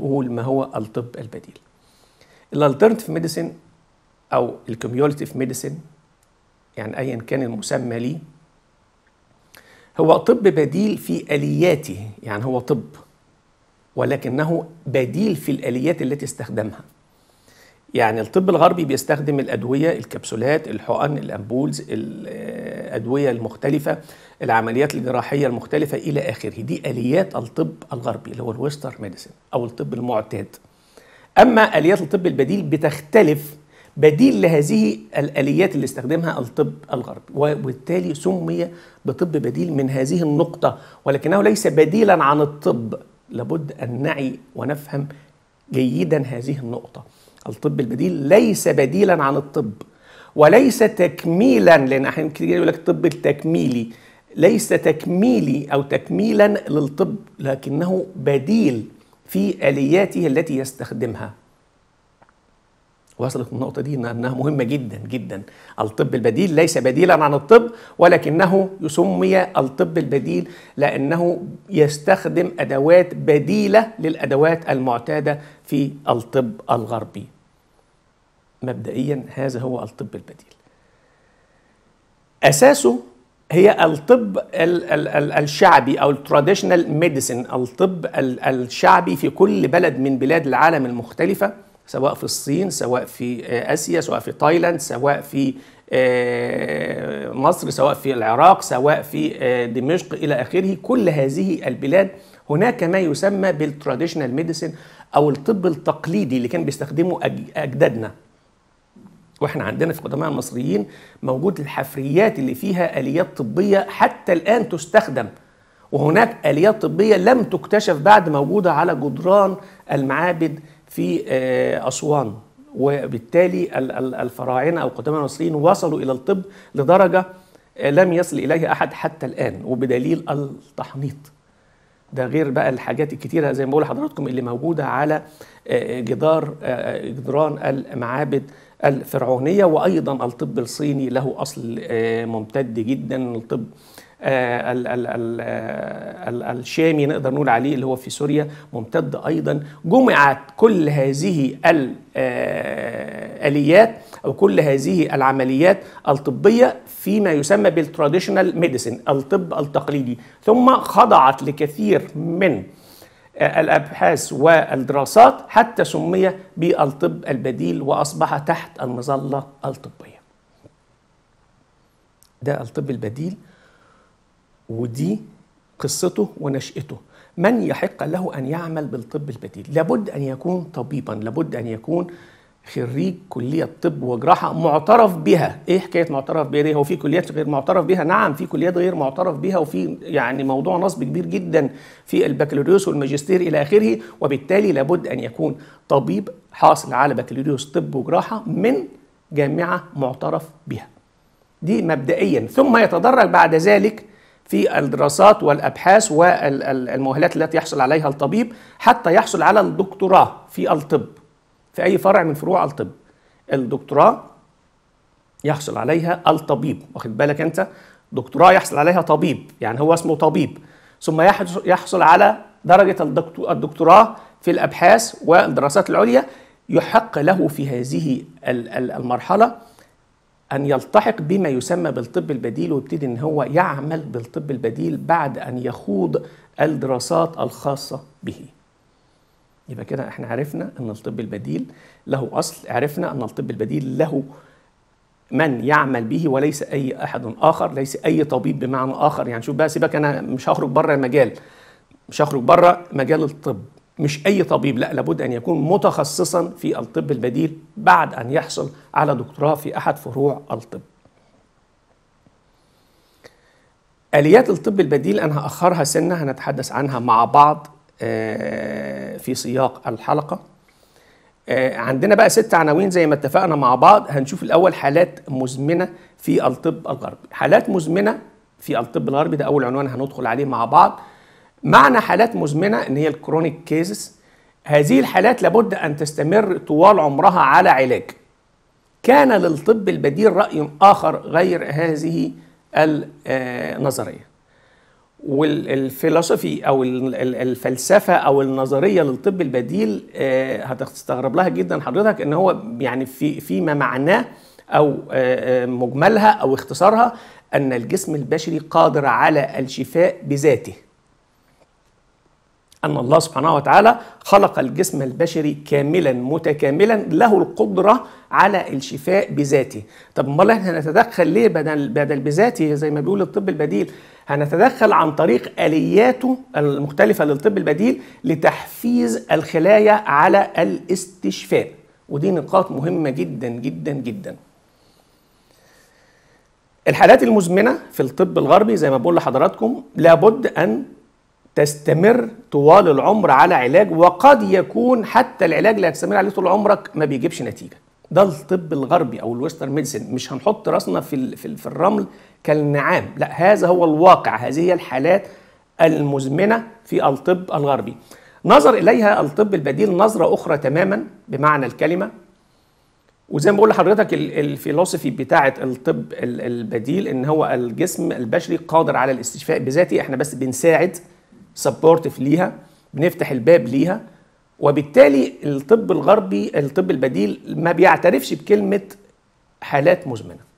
نقول ما هو الطب البديل الالترناتيف ميديسين او الكوميوليتيف ميديسين يعني ايا كان المسمى ليه هو طب بديل في الياته يعني هو طب ولكنه بديل في الاليات التي استخدمها يعني الطب الغربي بيستخدم الادويه الكبسولات الحقن الامبولز الادويه المختلفه العمليات الجراحيه المختلفه الى اخره دي اليات الطب الغربي اللي هو الويستر ميديسين او الطب المعتاد اما اليات الطب البديل بتختلف بديل لهذه الاليات اللي استخدمها الطب الغربي وبالتالي سمي بطب بديل من هذه النقطه ولكنه ليس بديلا عن الطب لابد ان نعي ونفهم جيدا هذه النقطه الطب البديل ليس بديلا عن الطب وليس تكميلا لان احيانا كتير يقول لك الطب التكميلي ليس تكميلي او تكميلا للطب لكنه بديل في الياته التي يستخدمها وصلت النقطة دي أنها مهمة جدا جدا الطب البديل ليس بديلا عن الطب ولكنه يسمي الطب البديل لأنه يستخدم أدوات بديلة للأدوات المعتادة في الطب الغربي مبدئيا هذا هو الطب البديل أساسه هي الطب ال ال ال الشعبي او التراديشنال ميديسن الطب ال الشعبي في كل بلد من بلاد العالم المختلفه سواء في الصين سواء في اسيا سواء في تايلاند سواء في مصر سواء في العراق سواء في دمشق الى اخره كل هذه البلاد هناك ما يسمى بالتراديشنال ميديسن او الطب التقليدي اللي كان بيستخدمه اجدادنا واحنا عندنا في قدماء المصريين موجود الحفريات اللي فيها اليات طبيه حتى الان تستخدم وهناك اليات طبيه لم تكتشف بعد موجوده على جدران المعابد في اسوان وبالتالي الفراعنه او قدماء المصريين وصلوا الى الطب لدرجه لم يصل اليها احد حتى الان وبدليل التحنيط ده غير بقى الحاجات الكتيره زي ما بقول لحضراتكم اللي موجوده على جدار جدران المعابد الفرعونيه وايضا الطب الصيني له اصل ممتد جدا الطب ال ال ال الشامي نقدر نقول عليه اللي هو في سوريا ممتد ايضا جمعت كل هذه الاليات او كل هذه العمليات الطبيه فيما يسمى بالتراديشنال ميديسن الطب التقليدي ثم خضعت لكثير من الابحاث والدراسات حتى سمي بالطب البديل واصبح تحت المظله الطبيه. ده الطب البديل ودي قصته ونشأته من يحق له أن يعمل بالطب البديل لابد أن يكون طبيبا لابد أن يكون خريج كلية طب وجراحة معترف بها إيه حكاية معترف بها دي هو في كليات غير معترف بها نعم في كليات غير معترف بها وفي يعني موضوع نصب كبير جدا في البكالوريوس والماجستير إلى آخره وبالتالي لابد أن يكون طبيب حاصل على بكالوريوس طب وجراحة من جامعة معترف بها دي مبدئيا ثم يتدرج بعد ذلك في الدراسات والابحاث والمؤهلات التي يحصل عليها الطبيب حتى يحصل على الدكتوراه في الطب في اي فرع من فروع الطب الدكتوراه يحصل عليها الطبيب واخد بالك انت دكتوراه يحصل عليها طبيب يعني هو اسمه طبيب ثم يحصل على درجه الدكتوراه في الابحاث والدراسات العليا يحق له في هذه المرحله أن يلتحق بما يسمى بالطب البديل ويبتدي أن هو يعمل بالطب البديل بعد أن يخوض الدراسات الخاصة به يبقى كده احنا عرفنا أن الطب البديل له أصل عرفنا أن الطب البديل له من يعمل به وليس أي أحد آخر ليس أي طبيب بمعنى آخر يعني شوف بقى سيبك أنا مش هخرج بره المجال مش هخرج بره مجال الطب مش اي طبيب لا لابد ان يكون متخصصا في الطب البديل بعد ان يحصل على دكتوراه في احد فروع الطب اليات الطب البديل انا هاخرها سنه هنتحدث عنها مع بعض في سياق الحلقه عندنا بقى ست عناوين زي ما اتفقنا مع بعض هنشوف الاول حالات مزمنه في الطب الغربي حالات مزمنه في الطب الغربي ده اول عنوان هندخل عليه مع بعض معنى حالات مزمنه ان هي الكرونيك كيسز هذه الحالات لابد ان تستمر طوال عمرها على علاج كان للطب البديل راي اخر غير هذه النظريه والفلسفي او ال- ال- الفلسفه او النظريه للطب البديل آه، هتستغرب لها جدا حضرتك ان هو يعني في فيما معناه او آه، آه، مجملها او اختصارها ان الجسم البشري قادر على الشفاء بذاته أن الله سبحانه وتعالى خلق الجسم البشري كاملا متكاملا له القدرة على الشفاء بذاته طب امال احنا هنتدخل ليه بدل بدل بذاته زي ما بيقول الطب البديل هنتدخل عن طريق آلياته المختلفة للطب البديل لتحفيز الخلايا على الاستشفاء ودي نقاط مهمة جدا جدا جدا الحالات المزمنة في الطب الغربي زي ما بقول لحضراتكم لابد أن تستمر طوال العمر على علاج وقد يكون حتى العلاج اللي هتستمر عليه طول عمرك ما بيجيبش نتيجه ده الطب الغربي او الويسترن ميديسن مش هنحط راسنا في ال- في ال- في الرمل كالنعام لا هذا هو الواقع هذه هي الحالات المزمنه في الطب الغربي نظر اليها الطب البديل نظره اخرى تماما بمعنى الكلمه وزي ما بقول لحضرتك ال- الفيلوسفي بتاعه الطب ال- البديل ان هو الجسم البشري قادر على الاستشفاء بذاته احنا بس بنساعد سبورتيف ليها بنفتح الباب ليها وبالتالي الطب الغربي الطب البديل ما بيعترفش بكلمه حالات مزمنه